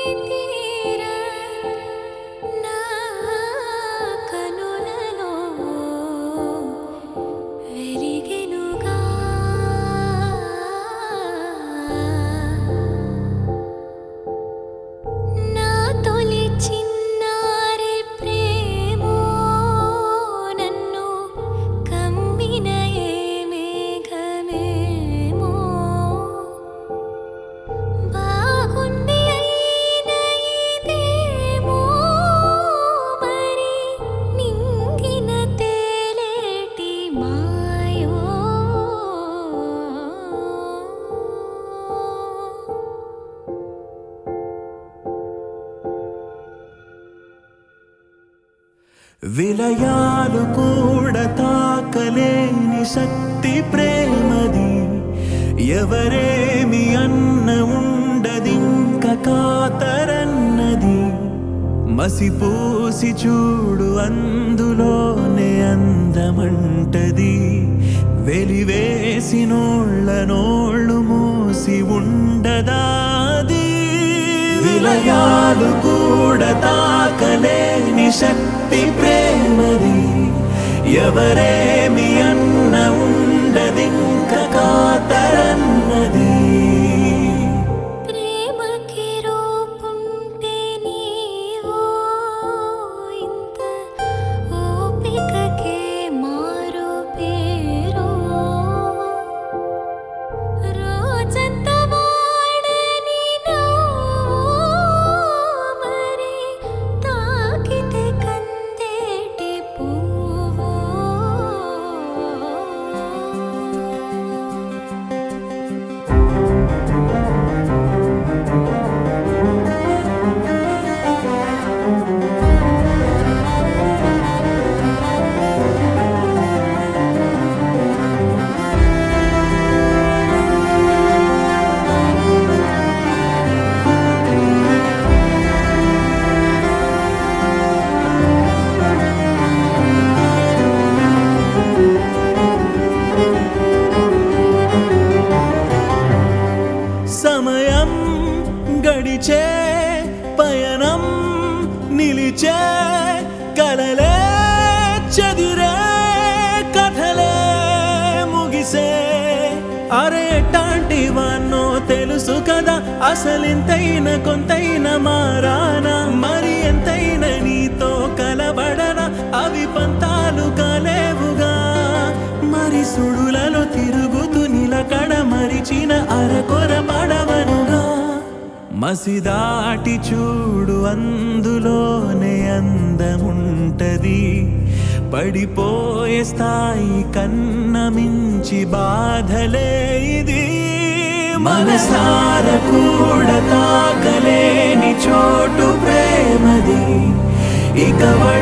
తీర నా కనులలో వెలిగెనుగా నా తొలి చిన్నారి ప్రేమో నన్ను కమ్మిన ఏ మేఘమేమో బాగుంది అయిన ఇదేమో మరి నింగిన తేలేటి మాయో విలయాలు కూడా తాకలేని శక్తి ప్రేమది ఎవరేమి అన్న ఉండదింక కాతరన్నది మసిపూసి చూడు అందులోనే అందమంటది వెలివేసి నోళ్ళ నోళ్ళు మూసి ఉండదాది విలయాలు కూడా తాకలేని శక్తి ప్రేమది ఎవరేమి అన్న ఉండదింక కాతరన్నది ప్రేమకి రూపుంటే నీవో ఇంత ఓపికకే మారు పేరు రోజంతా వాడని నువ్వు మరి తాకితే కందేటి పువ్వు సమయం గడిచే పయనం నిలిచే కలలే చదిరే కథలే ముగిసే అరే ఎట్టాంటివన్నో తెలుసు కదా అసలింతైన కొంతైన మారానా మరి ఎంతైన నీతో కలబడనా అవి పంతాలు కాలేవుగా మరి సుడులలో తిరుగుతూ నిలకడ మరిచిన అరకొర పడవనుగా మసిదాటి చూడు అందులోనే అందముంటది పడిపోయే స్థాయి కన్న మించి బాధలే ఇది మనసార కూడా తాకలేని చోటు ప్రేమది ఇక